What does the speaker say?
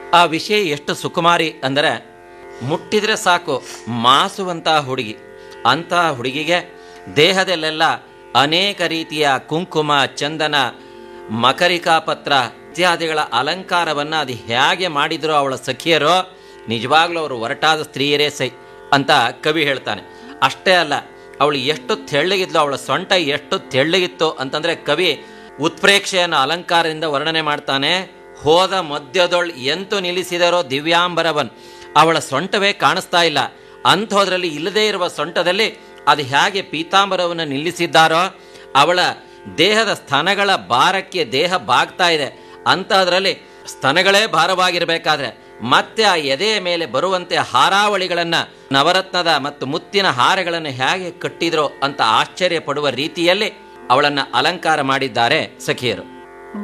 ಆ ವಿಷಯ ಎಷ್ಟು ಸುಕುಮಾರಿ ಅಂದರೆ ಮುಟ್ಟಿದ್ರೆ ಸಾಕು ಮಾಸುವಂತಹ ಹುಡುಗಿ ಅಂತಹ ಹುಡುಗಿಗೆ ದೇಹದಲ್ಲೆಲ್ಲ ಅನೇಕ ರೀತಿಯ ಕುಂಕುಮ ಚಂದನ ಮಕರಿಕಾ ಪತ್ರ ಇತ್ಯಾದಿಗಳ ಅಲಂಕಾರವನ್ನು ಅದು ಹೇಗೆ ಮಾಡಿದ್ರು ಅವಳ ಸಖಿಯರೋ ನಿಜವಾಗ್ಲೂ ಅವರು ಹೊರಟಾದ ಸ್ತ್ರೀಯರೇ ಸೈ ಅಂತ ಕವಿ ಹೇಳ್ತಾನೆ ಅಷ್ಟೇ ಅಲ್ಲ ಅವಳು ಎಷ್ಟು ತೆಳ್ಳಗಿದ್ಲು ಅವಳ ಸೊಂಟ ಎಷ್ಟು ತೆಳ್ಳಗಿತ್ತು ಅಂತಂದ್ರೆ ಕವಿ ಉತ್ಪ್ರೇಕ್ಷೆಯನ್ನು ಅಲಂಕಾರದಿಂದ ವರ್ಣನೆ ಮಾಡ್ತಾನೆ ಹೋದ ಮಧ್ಯದೊಳ್ ಎಂತು ನಿಲ್ಲಿಸಿದರೋ ದಿವ್ಯಾಂಬರವನ್ ಅವಳ ಸೊಂಟವೇ ಕಾಣಿಸ್ತಾ ಇಲ್ಲ ಅಂಥೋದ್ರಲ್ಲಿ ಇಲ್ಲದೇ ಇರುವ ಸೊಂಟದಲ್ಲಿ ಅದು ಹೇಗೆ ಪೀತಾಂಬರವನ್ನು ನಿಲ್ಲಿಸಿದ್ದಾರೋ ಅವಳ ದೇಹದ ಸ್ತನಗಳ ಭಾರಕ್ಕೆ ದೇಹ ಬಾಗ್ತಾ ಇದೆ ಅಂತಹದ್ರಲ್ಲಿ ಸ್ತನಗಳೇ ಭಾರವಾಗಿರಬೇಕಾದ್ರೆ ಮತ್ತೆ ಆ ಎದೆಯ ಮೇಲೆ ಬರುವಂತೆ ಹಾರಾವಳಿಗಳನ್ನ ನವರತ್ನದ ಮತ್ತು ಮುತ್ತಿನ ಹಾರಗಳನ್ನು ಹೇಗೆ ಕಟ್ಟಿದ್ರೋ ಅಂತ ಆಶ್ಚರ್ಯ ಪಡುವ ರೀತಿಯಲ್ಲಿ ಅವಳನ್ನ ಅಲಂಕಾರ ಮಾಡಿದ್ದಾರೆ ಸಖಿಯರು